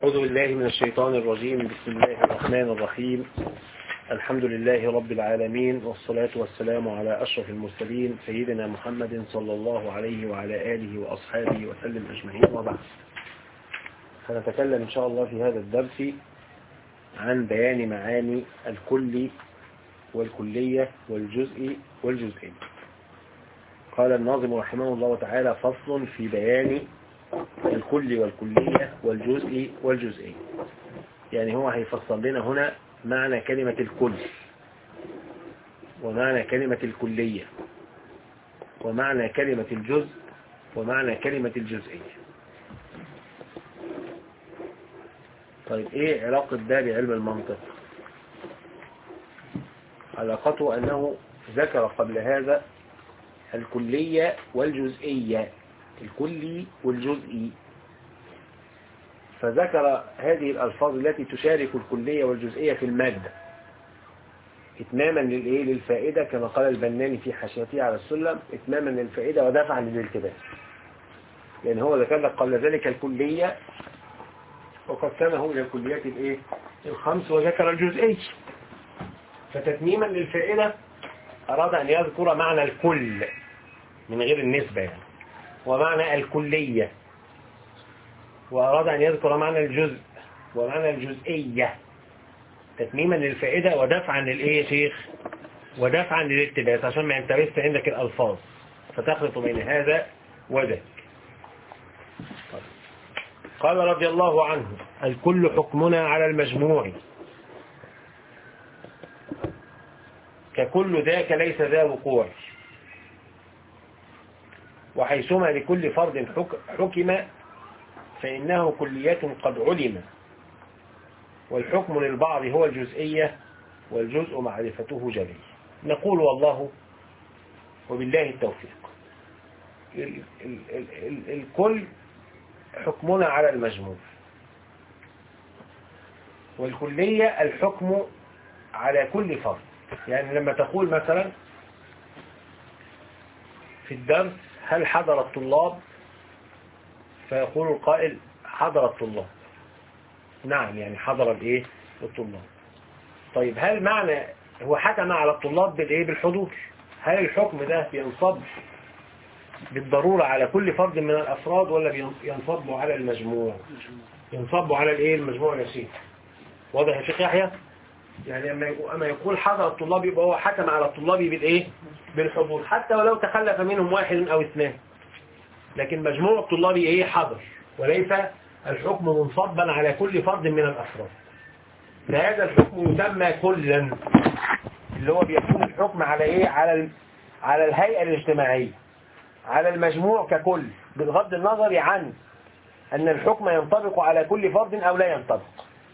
أعوذ بالله من الشيطان الرجيم بسم الله الرحمن الرحيم الحمد لله رب العالمين والصلاة والسلام على أشرف المرسلين سيدنا محمد صلى الله عليه وعلى آله وأصحابه وسلم أجمعين وبعد سنتكلم إن شاء الله في هذا الدرس عن بيان معاني الكل والكلية والجزء والجزئين قال الناظم رحمه الله تعالى فصل في بيان الكل والكلية والجزء والجزئين يعني هو هيفصل لنا هنا معنى كلمة الكل ومعنى كلمة الكلية ومعنى كلمة الجزء ومعنى كلمة الجزئية طيب ايه علاقة ده بعلم المنطق علاقته انه ذكر قبل هذا الكلية والجزئية الكلي والجزئي فذكر هذه الألفاظ التي تشارك الكلية والجزئية في المادة إتماما للإيه للفائدة كما قال البناني في حاشيته على السلم إتماما للفائدة ودفعا للالتباس لأن هو ذكر لك قبل ذلك الكلية وقسمه إلى الكليات الإيه الخمس وذكر الجزئي فتتميما للفائدة أراد أن يذكر معنى الكل من غير النسبة يعني ومعنى الكلية وأراد أن يذكر معنى الجزء ومعنى الجزئية تتميما للفائدة ودفعا للإيه يا شيخ ودفعا للالتباس عشان ما ينتبس عندك الألفاظ فتخلط بين هذا وذاك قال رضي الله عنه الكل حكمنا على المجموع ككل ذاك ليس ذا وقوع وحيثما لكل فرد حكم فإنه كلية قد علم والحكم للبعض هو الجزئية والجزء معرفته جلي نقول والله وبالله التوفيق ال ال ال الكل حكمنا على المجموع والكلية الحكم على كل فرد يعني لما تقول مثلا في الدرس هل حضر الطلاب فيقول القائل حضر الطلاب نعم يعني حضر الايه الطلاب طيب هل معنى هو حكم على الطلاب بالايه بالحضور هل الحكم ده بينصب بالضرورة على كل فرد من الافراد ولا ينصب على المجموع ينصب على الايه المجموع يا شيخ واضح يا شيخ يحيى يعني اما يقول حضر الطلاب يبقى هو حكم على الطلاب بالايه بالحضور حتى ولو تخلف منهم واحد او اثنين لكن مجموع الطلاب ايه حضر وليس الحكم منصبا على كل فرد من الافراد فهذا الحكم يسمى كلا اللي هو بيكون الحكم على ايه على على الهيئة الاجتماعية على المجموع ككل بغض النظر عن ان الحكم ينطبق على كل فرد او لا ينطبق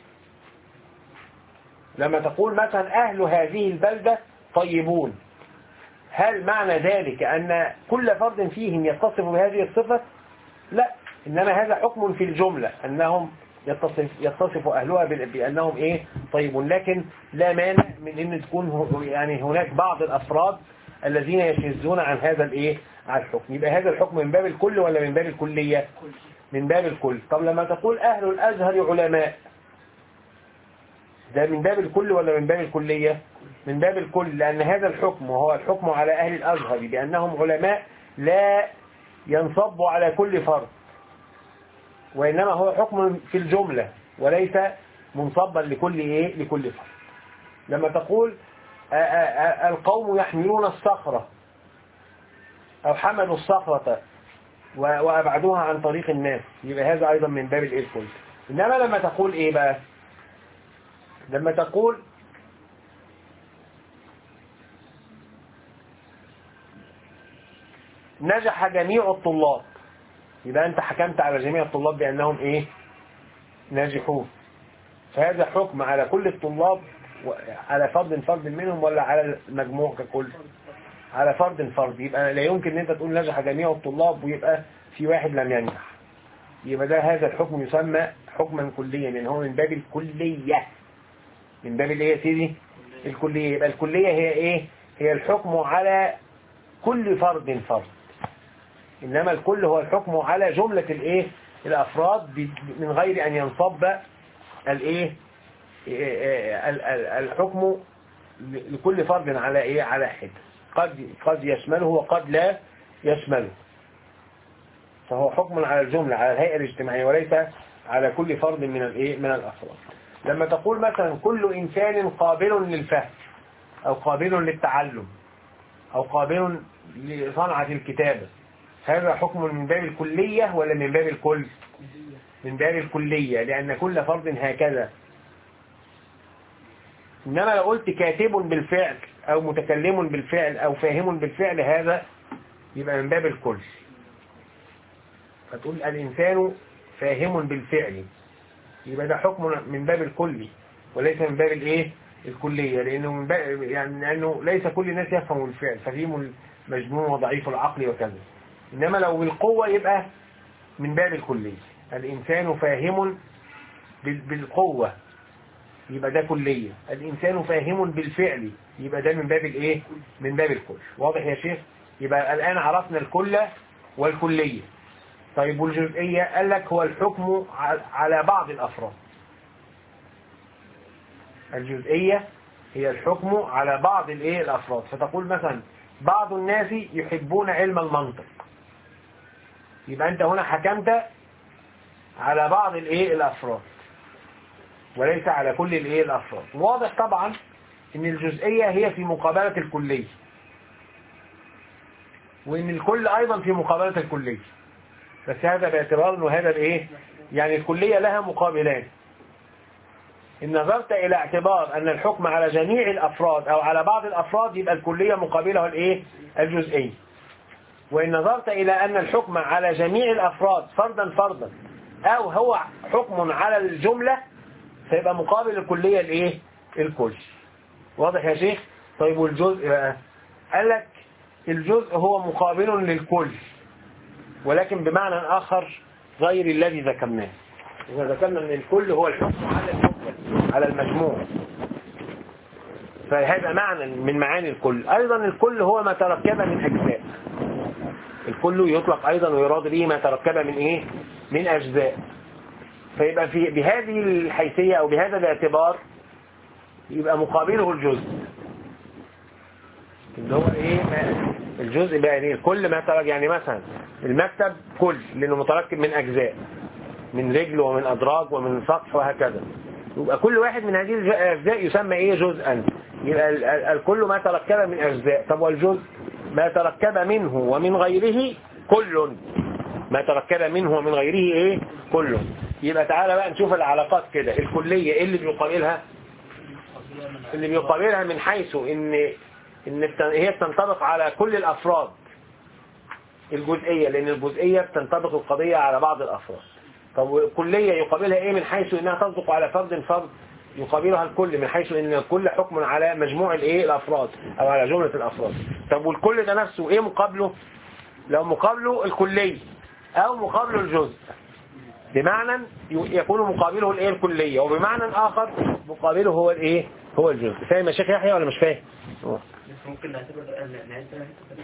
لما تقول مثلا أهل هذه البلدة طيبون هل معنى ذلك أن كل فرد فيهم يتصف بهذه الصفة لا إنما هذا حكم في الجملة أنهم يتصف, يتصف أهلها بأنهم إيه طيبون لكن لا مانع من أن تكون يعني هناك بعض الأفراد الذين يشذون عن هذا الإيه عن الحكم يبقى هذا الحكم من باب الكل ولا من باب الكلية من باب الكل طب لما تقول أهل الأزهر علماء ده من باب الكل ولا من باب الكلية من باب الكل لأن هذا الحكم وهو الحكم على أهل الأزهر بأنهم علماء لا ينصب على كل فرد وإنما هو حكم في الجملة وليس منصبا لكل إيه لكل فرد لما تقول القوم يحملون الصخرة أو حملوا الصخرة وأبعدوها عن طريق الناس يبقى هذا أيضا من باب الإيه الكل إنما لما تقول إيه بقى لما تقول نجح جميع الطلاب يبقى أنت حكمت على جميع الطلاب بأنهم إيه ناجحون فهذا حكم على كل الطلاب على فرد فرد منهم ولا على المجموع ككل على فرد فرد يبقى لا يمكن ان انت تقول نجح جميع الطلاب ويبقى في واحد لم ينجح يبقى ده هذا الحكم يسمى حكما كليا لان هو من باب الكليه من باب الايه يا سيدي الكلية يبقى الكلية هي ايه هي الحكم على كل فرد فرد انما الكل هو الحكم على جملة الايه الأفراد ب- من غير أن ينصب الايه ال- ال- الحكم ل- لكل فرد على ايه على حد قد قد يشمله وقد لا يشمله فهو حكم على الجملة على الهيئة الاجتماعية وليس على كل فرد من الايه من الافراد لما تقول مثلا كل انسان قابل للفهم او قابل للتعلم او قابل لصنعة الكتابة هذا حكم من باب الكلية ولا من باب الكل من باب الكلية لأن كل فرد هكذا إنما لو قلت كاتب بالفعل أو متكلم بالفعل أو فاهم بالفعل هذا يبقى من باب الكل فتقول الإنسان فاهم بالفعل يبقى ده حكم من باب الكلي وليس من باب الايه الكلية لأنه من باب يعني لأنه ليس كل الناس يفهم الفعل ففيهم المجنون وضعيف العقل وكذا إنما لو بالقوة يبقى من باب الكلية الإنسان فاهم بال- بالقوة يبقى ده كلية الإنسان فاهم بالفعل يبقى ده من باب الإيه من باب الكل واضح يا شيخ يبقى الآن عرفنا الكل والكلية طيب والجزئية قال لك هو الحكم ع- على بعض الأفراد الجزئية هي الحكم على بعض الايه الأفراد فتقول مثلا بعض الناس يحبون علم المنطق يبقى أنت هنا حكمت على بعض الايه الأفراد وليس على كل الايه الأفراد واضح طبعا ان الجزئية هي في مقابلة الكلية وان الكل ايضا في مقابلة الكلية بس هذا باعتبار انه هذا الايه يعني الكلية لها مقابلان إن نظرت إلى اعتبار أن الحكم على جميع الأفراد أو على بعض الأفراد يبقى الكلية مقابله الإيه؟ الجزئي وإن نظرت إلى أن الحكم على جميع الأفراد فردا فردا أو هو حكم على الجملة فيبقى مقابل الكلية الإيه؟ الكل واضح يا شيخ؟ طيب والجزء بقى قال لك الجزء هو مقابل للكل ولكن بمعنى آخر غير الذي ذكرناه إذا ذكرنا أن الكل هو الحكم على المفرد على المجموع فهذا معنى من معاني الكل أيضا الكل هو ما تركب من أجزاء الكل يطلق أيضا ويراد به ما تركب من إيه من أجزاء فيبقى في بهذه الحيثية أو بهذا الاعتبار يبقى مقابله الجزء اللي هو ايه الجزء بقى ايه كل ما ترك يعني مثلا المكتب كل لانه متركب من اجزاء من رجل ومن ادراج ومن سقف وهكذا يبقى كل واحد من هذه الاجزاء يسمى ايه جزءا يبقى ال- ال- الكل ما تركب من اجزاء طب والجزء ما تركب منه ومن غيره كل ما تركب منه ومن غيره ايه كل يبقى تعالى بقى نشوف العلاقات كده الكلية ايه اللي بيقابلها اللي بيقابلها من حيث ان ان الت- هي بتنطبق على كل الافراد الجزئية لان الجزئية بتنطبق القضية على بعض الافراد طب الكلية يقابلها ايه من حيث انها تصدق على فرد فرد يقابلها الكل من حيث ان الكل حكم على مجموع الايه الافراد او على جملة الافراد طب والكل ده نفسه ايه مقابله لو مقابله الكلي او مقابله الجزء بمعنى ي- يكون مقابله الايه الكلية وبمعنى اخر مقابله هو الايه هو الجزء فاهم يا شيخ يحيى ولا مش فاهم بس ممكن نعتبر نعتبر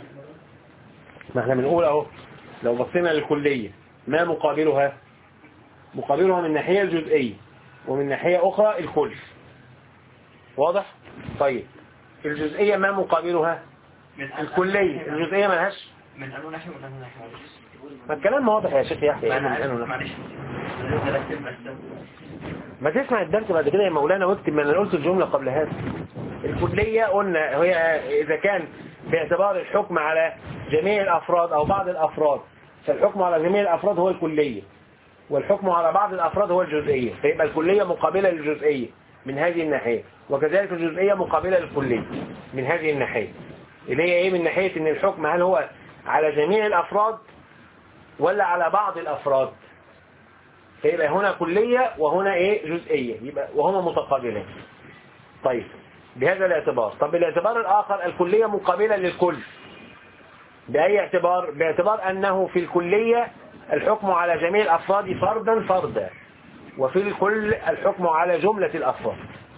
ما احنا بنقول اهو لو بصينا للكلية ما مقابلها مقابلها من ناحية الجزئية ومن ناحية أخرى الكل واضح طيب الجزئية ما مقابلها من الكلية الجزئية ملهاش من أنه ناحية ومن أنه ناحية ما الكلام واضح يا شيخ يحيى ما أنا من عارف أنه نحن. معلش نرتب بس ما تسمع الدرس بعد كده يا مولانا واكتب ما انا قلت الجملة قبل هذا الكلية قلنا هي إذا كان باعتبار الحكم على جميع الأفراد أو بعض الأفراد فالحكم على جميع الأفراد هو الكلية والحكم على بعض الأفراد هو الجزئية فيبقى الكلية مقابلة للجزئية من هذه الناحية وكذلك الجزئية مقابلة للكلية من هذه الناحية اللي هي إيه من ناحية إن الحكم هل هو على جميع الأفراد ولا على بعض الأفراد فيبقى هنا كلية وهنا إيه جزئية يبقى وهما متقابلان طيب بهذا الاعتبار طب بالاعتبار الآخر الكلية مقابلة للكل بأي اعتبار باعتبار أنه في الكلية الحكم على جميع الأفراد فردا فردا وفي الكل الحكم على جملة الأفراد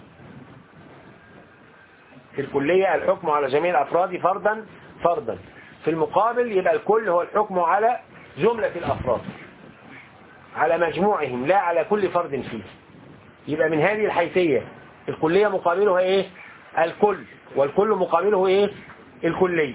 في الكلية الحكم على جميع الأفراد فردا فردا في المقابل يبقى الكل هو الحكم على جملة الأفراد على مجموعهم لا على كل فرد فيه يبقى من هذه الحيثية الكلية مقابلها ايه الكل والكل مقابله ايه الكلية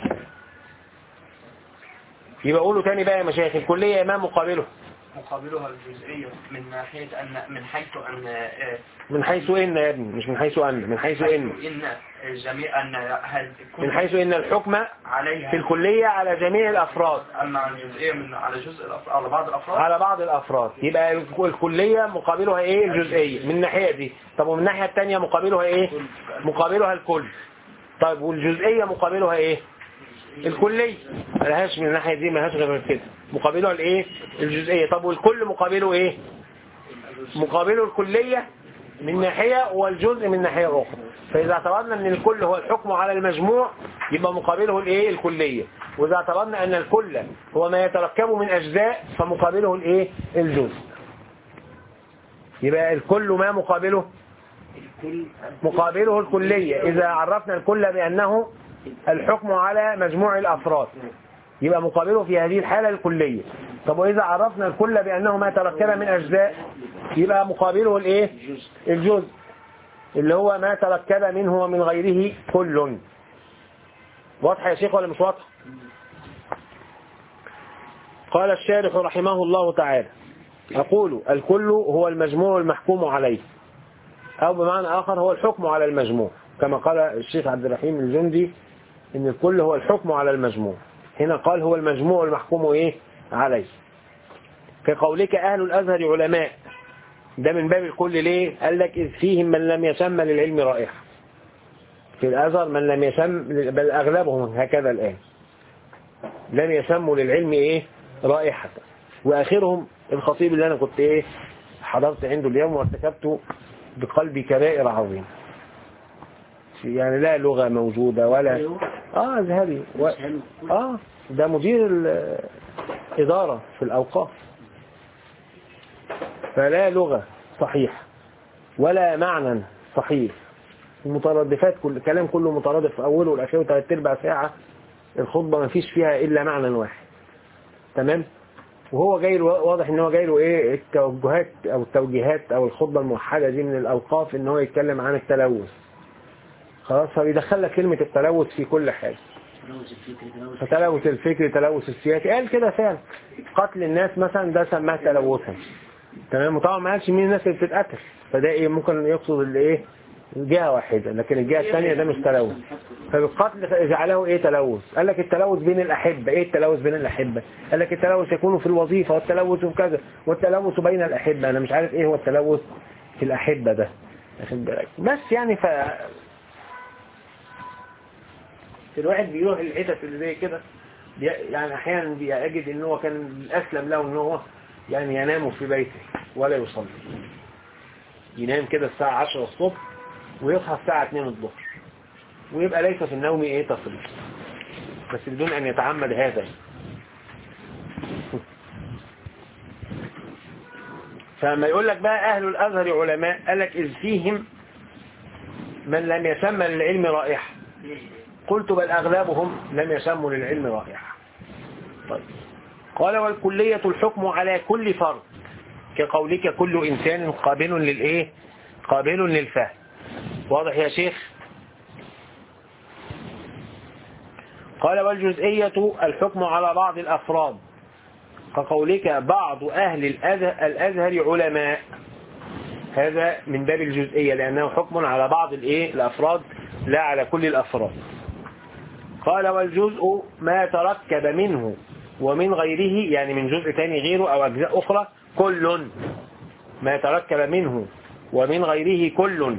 يبقى قولوا تاني بقى يا مشايخ الكلية ما مقابله مقابلها الجزئية من ناحية أن من حيث أن آه، من حيث ان يا ابني مش من حيث ان من حيث ان إن جميع أن هل من حيث ان الحكم عليها في الكلية على جميع الافراد أما عن الجزئية من على جزء الأفراد على بعض الأفراد على بعض الافراد يبقى الك- الكلية مقابلها ايه الجزئية من الناحية دي طب ومن الناحية التانية مقابلها ايه مقابلها الكل طيب والجزئية مقابلها ايه الكلية ملهاش من الناحية دي ملهاش غير كده مقابلها الايه الجزئية طب والكل مقابله ايه مقابله الكلية من ناحية والجزء من ناحية أخرى فإذا اعتبرنا أن الكل هو الحكم على المجموع يبقى مقابله الايه الكلية وإذا اعتبرنا أن الكل هو ما يتركب من أجزاء فمقابله الايه الجزء يبقى الكل ما مقابله مقابله الكلية إذا عرفنا الكل بأنه الحكم على مجموع الأفراد يبقى مقابله في هذه الحالة الكلية طب وإذا عرفنا الكل بأنه ما تركب من أجزاء يبقى مقابله الإيه الجزء اللي هو ما تركب منه ومن غيره كل واضح يا شيخ ولا مش واضح قال الشارح رحمه الله تعالى أقول الكل هو المجموع المحكوم عليه أو بمعنى آخر هو الحكم على المجموع كما قال الشيخ عبد الرحيم الجندي إن الكل هو الحكم على المجموع هنا قال هو المجموع المحكوم إيه عليه كقولك أهل الأزهر علماء ده من باب الكل ليه قال لك إذ فيهم من لم يسمى للعلم رائحة في الأزهر من لم يسم بل أغلبهم هكذا الآن لم يسموا للعلم إيه رائحة وآخرهم الخطيب اللي أنا كنت إيه حضرت عنده اليوم وارتكبت بقلبي كبائر عظيمة يعني لا لغة موجودة ولا اه ازهري و... اه ده مدير الإدارة في الأوقاف فلا لغة صحيحة ولا معنى صحيح المترادفات كل كلام كله مترادف في أوله والأخير ثلاث أرباع ساعة الخطبة ما فيش فيها إلا معنى واحد تمام وهو جاي له واضح ان هو جاي له ايه التوجهات او التوجيهات او الخطبه الموحده دي من الاوقاف ان هو يتكلم عن التلوث خلاص فبيدخل لك كلمه التلوث في كل حاجه فتلوث الفكر تلوث السياسي قال كده فعلا قتل الناس مثلا ده سماه تلوثا تمام وطبعا ما قالش مين الناس اللي بتتقتل فده ايه ممكن يقصد الايه جهة واحدة لكن الجهة الثانية ده مش تلوث فالقتل جعله ايه تلوث قال لك التلوث بين الأحبة ايه التلوث بين الأحبة قال لك التلوث يكون في الوظيفة والتلوث في كذا والتلوث بين الأحبة أنا مش عارف ايه هو التلوث في الأحبة ده واخد بالك بس يعني ف الواحد بيروح الحتت اللي زي كده بي- يعني احيانا بيجد ان هو كان الاسلم له ان هو يعني ينام في بيته ولا يصلي ينام كده الساعة 10 الصبح ويصحى الساعة 2 الظهر ويبقى ليس في النوم ايه تفريط بس بدون ان يتعمد هذا فما يقول لك بقى اهل الازهر علماء قال لك اذ فيهم من لم يسمى للعلم رائحة قلت بل اغلبهم لم يسموا للعلم رائحة طيب قال والكلية الحكم على كل فرد كقولك كل انسان قابل للايه قابل للفهم واضح يا شيخ قال والجزئية الحكم على بعض الأفراد كقولك بعض أهل الأزهر, الأزهر علماء هذا من باب الجزئية لأنه حكم على بعض الإيه الأفراد لا على كل الأفراد قال والجزء ما تركب منه ومن غيره يعني من جزء تاني غيره أو أجزاء أخرى كل ما تركب منه ومن غيره كل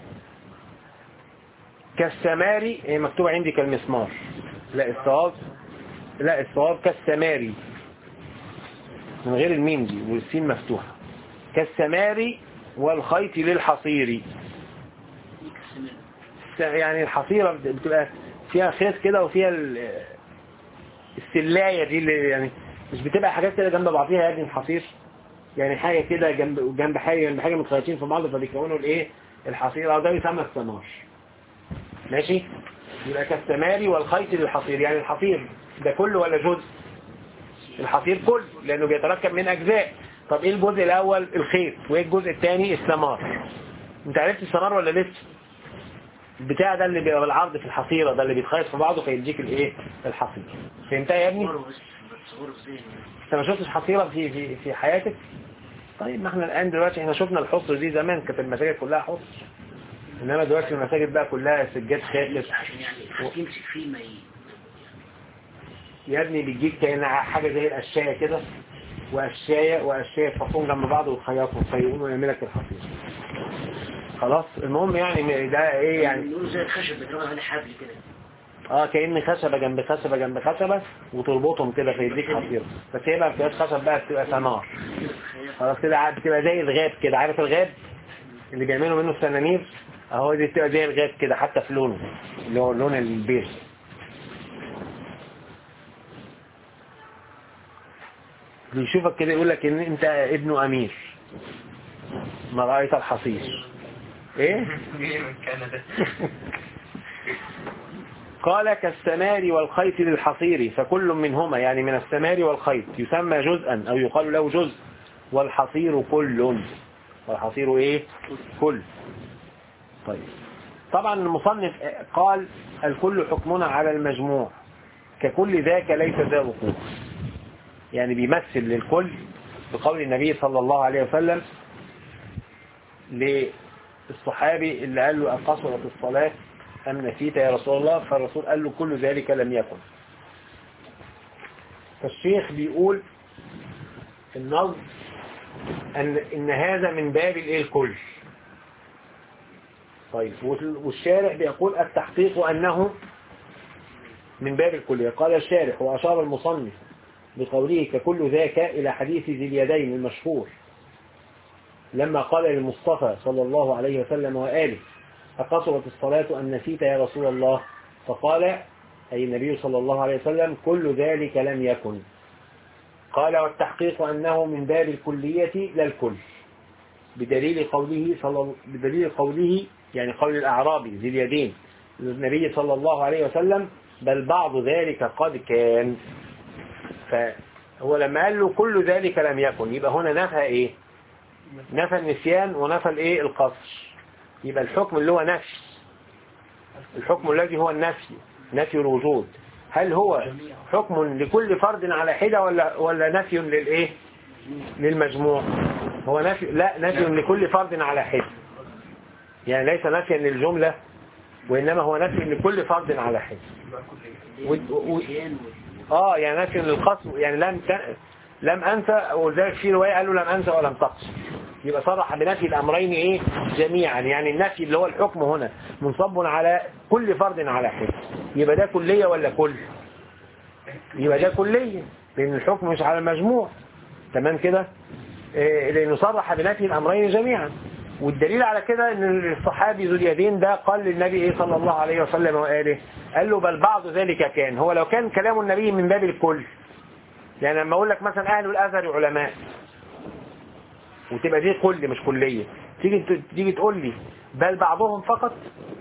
كالسماري هي مكتوبة عندي كالمسمار لا الصواب لا الصواب كالسماري من غير الميم دي والسين مفتوحة كالسماري والخيط للحصير يعني الحصيرة بتبقى فيها خيط كده وفيها ال- السلاية دي اللي يعني مش بتبقى حاجات كده جنب بعضيها يا ابني الحصير يعني حاجة كده جنب جنب حاجة جنب حاجة متخيطين في بعض فبيكونوا الايه الحصير او ده بيسمى السمار ماشي يبقى كالسماري والخيط للحصير يعني الحصير ده كله ولا جزء الحصير كله لانه بيتركب من اجزاء طب ايه الجزء الاول الخيط وايه الجزء الثاني الثمار انت عرفت الثمار ولا لسه البتاع ده اللي بيبقى بالعرض في الحصيرة ده اللي بيتخيط في بعضه فيديك الايه الحصيرة فهمتها يا ابني صور بس بتصور في ذهني انت ما شفتش حصيرة في في في حياتك طيب ما احنا الان دلوقتي احنا شفنا الحصر دي زمان كانت المساجد كلها حصر انما دلوقتي المساجد بقى كلها سجاد خاتم عشان يعني حد يمسك فيه ما ي... يا ابني بيجيك كأن حاجة زي القشاية كده وقشاية وقشاية يتحطهم جنب بعض وتخيطهم فيقوموا يعمل لك الحصير خلاص المهم يعني ده ايه يعني بيقولوا زي الخشب بيضربوا عليه حبل كده اه كأن خشبة جنب خشبة جنب خشبة وتربطهم كده فيديك حصير بس هي بقى ما بتبقاش خشب بقى بتبقى ثمار خلاص كده عاد بتبقى زي الغاب كده عارف الغاب اللي بيعملوا منه السنانير اهو دي بتبقى زي الغاب كده حتى في لونه اللي هو لون البيج بيشوفك كده يقول لك ان انت ابن امير ما رأيت الحصير ايه جاي من كندا قال كالسمار والخيط للحصير فكل منهما يعني من السمار والخيط يسمى جزءا او يقال له جزء والحصير كل والحصير ايه كل طيب طبعا المصنف قال الكل حكمنا على المجموع ككل ذاك ليس ذا وقوع يعني بيمثل للكل بقول النبي صلى الله عليه وسلم للصحابي اللي قال له أقصرت الصلاة أم نسيت يا رسول الله فالرسول قال له كل ذلك لم يكن فالشيخ بيقول في النظم أن إن هذا من باب الإيه الكل طيب والشارح بيقول التحقيق أنه من باب الكل قال الشارح وأشار المصنف بقوله ككل ذاك إلى حديث ذي اليدين المشهور لما قال للمصطفى صلى الله عليه وسلم وآله أقصرت الصلاة أم نسيت يا رسول الله فقال أي النبي صلى الله عليه وسلم كل ذلك لم يكن قال والتحقيق أنه من باب الكلية لا الكل بدليل قوله صلى بدليل قوله يعني قول الأعرابي ذي اليدين للنبي صلى الله عليه وسلم بل بعض ذلك قد كان فهو لما قال له كل ذلك لم يكن يبقى هنا نفى ايه نفى النسيان ونفى الايه القصر يبقى الحكم اللي هو نفي الحكم الذي هو النفي نفي الوجود هل هو حكم لكل فرد على حدة ولا ولا نفي للايه للمجموع هو نفي لا نفي لكل فرد على حدة يعني ليس نفيا للجملة وإنما هو نفي لكل فرد على حدة و... و... اه يعني نفي للقصر يعني لم ت... لم انسى ولذلك في روايه قالوا لم انسى ولم تقصر يبقى صرح بنفي الامرين ايه جميعا يعني النفي اللي هو الحكم هنا منصب على كل فرد على حد يبقى ده كليه ولا كل يبقى ده كليه لان الحكم مش على المجموع تمام كده إيه لانه صرح بنفي الامرين جميعا والدليل على كده ان الصحابي ذو اليدين ده قال للنبي ايه صلى الله عليه وسلم وآله قال له بل بعض ذلك كان هو لو كان كلام النبي من باب الكل يعني لما اقول لك مثلا اهل الازهر علماء وتبقى دي كل مش كلية تيجي تيجي تقول لي بل بعضهم فقط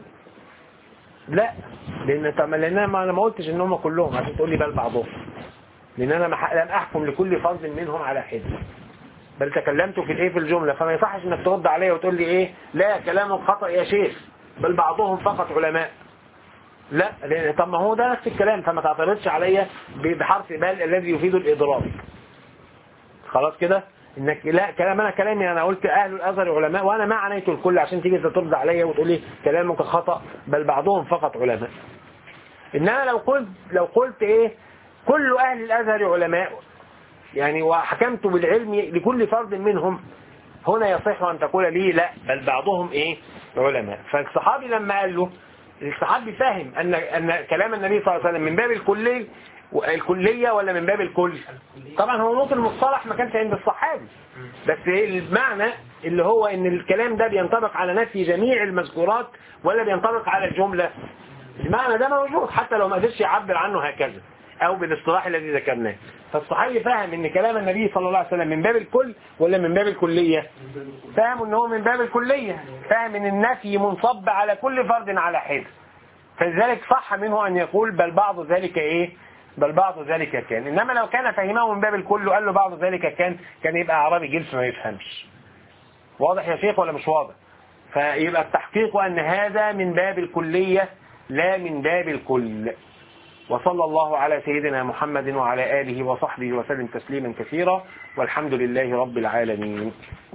لا لان طب لان انا ما ما قلتش ان هم كلهم عشان تقول لي بل بعضهم لان انا ما لم احكم لكل فرد منهم على حده بل تكلمت في الايه في الجملة فما يصحش انك ترد عليا وتقول لي ايه لا كلامك خطأ يا شيخ بل بعضهم فقط علماء لا لان طب ما هو ده نفس الكلام فما تعترضش عليا بحرف بال الذي يفيد الاضراب خلاص كده انك لا كلام انا كلامي انا قلت اهل الازهر علماء وانا ما عنيت الكل عشان تيجي ترد عليا وتقول لي كلامك خطأ بل بعضهم فقط علماء انما لو قلت لو قلت ايه كل اهل الازهر علماء يعني وحكمت بالعلم لكل فرد منهم هنا يصح أن تقول لي لا بل بعضهم إيه علماء فالصحابي لما قال له الصحابي فاهم أن, أن كلام النبي صلى الله عليه وسلم من باب الكلي الكلية ولا من باب الكل طبعا هو نقطة المصطلح ما كانش عند الصحابي بس المعنى اللي هو ان الكلام ده بينطبق على نفي جميع المذكورات ولا بينطبق على الجملة المعنى ده موجود حتى لو ما قدرش يعبر عنه هكذا او بالاصطلاح الذي ذكرناه فالصحابي فاهم ان كلام النبي صلى الله عليه وسلم من باب الكل ولا من باب الكلية فاهم ان هو من باب الكلية فاهم ان النفي منصب على كل فرد على حد فلذلك صح منه ان يقول بل بعض ذلك ايه بل بعض ذلك كان إنما لو كان فهمه من باب الكل وقال له بعض ذلك كان كان يبقى أعرابي جلس ما يفهمش واضح يا شيخ ولا مش واضح فيبقى التحقيق أن هذا من باب الكلية لا من باب الكل وصلى الله على سيدنا محمد وعلى آله وصحبه وسلم تسليما كثيرا والحمد لله رب العالمين